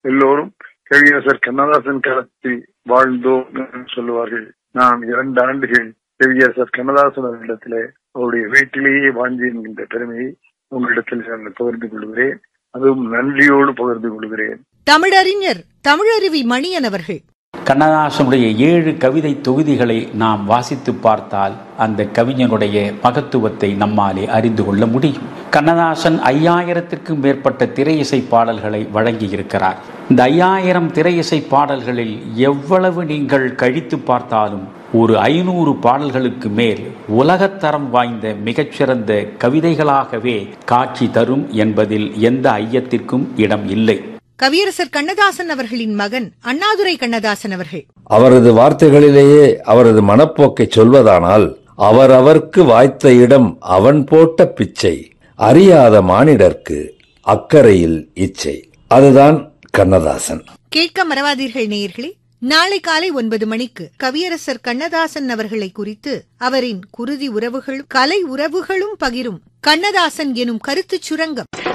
எல்லோரும் கவியரசர் கண்ணதாசன் காலத்தில் வாழ்ந்தோம் என்று சொல்லுவார்கள் நான் இரண்டு ஆண்டுகள் கவியரசர் கண்ணதாசன் அவர்களிடத்திலே அவருடைய வீட்டிலேயே வாழ்ந்து என்கின்ற பெருமையை உங்களிடத்தில் நான் பகிர்ந்து கொள்கிறேன் அதுவும் நன்றியோடு பகிர்ந்து கொள்கிறேன் தமிழறிஞர் தமிழருவி மணியன் அவர்கள் கண்ணதாசனுடைய ஏழு கவிதை தொகுதிகளை நாம் வாசித்து பார்த்தால் அந்த கவிஞனுடைய மகத்துவத்தை நம்மாலே அறிந்து கொள்ள முடியும் கண்ணதாசன் ஐயாயிரத்திற்கும் மேற்பட்ட திரை இசை பாடல்களை வழங்கியிருக்கிறார் இந்த ஐயாயிரம் திரை இசை பாடல்களில் எவ்வளவு நீங்கள் கழித்து பார்த்தாலும் ஒரு ஐநூறு பாடல்களுக்கு மேல் உலகத்தரம் வாய்ந்த மிகச்சிறந்த கவிதைகளாகவே காட்சி தரும் என்பதில் எந்த ஐயத்திற்கும் இடம் இல்லை கவியரசர் கண்ணதாசன் அவர்களின் மகன் அண்ணாதுரை கண்ணதாசன் அவர்கள் அவரது வார்த்தைகளிலேயே அவரது மனப்போக்கை சொல்வதானால் அவரவர்க்கு வாய்த்த இடம் அவன் போட்ட பிச்சை அறியாத மானிடர்க்கு அக்கறையில் இச்சை அதுதான் கண்ணதாசன் கேட்க மறவாதீர்கள் நேயர்களே நாளை காலை ஒன்பது மணிக்கு கவியரசர் கண்ணதாசன் அவர்களை குறித்து அவரின் குருதி உறவுகளும் கலை உறவுகளும் பகிரும் கண்ணதாசன் எனும் கருத்துச் சுரங்கம்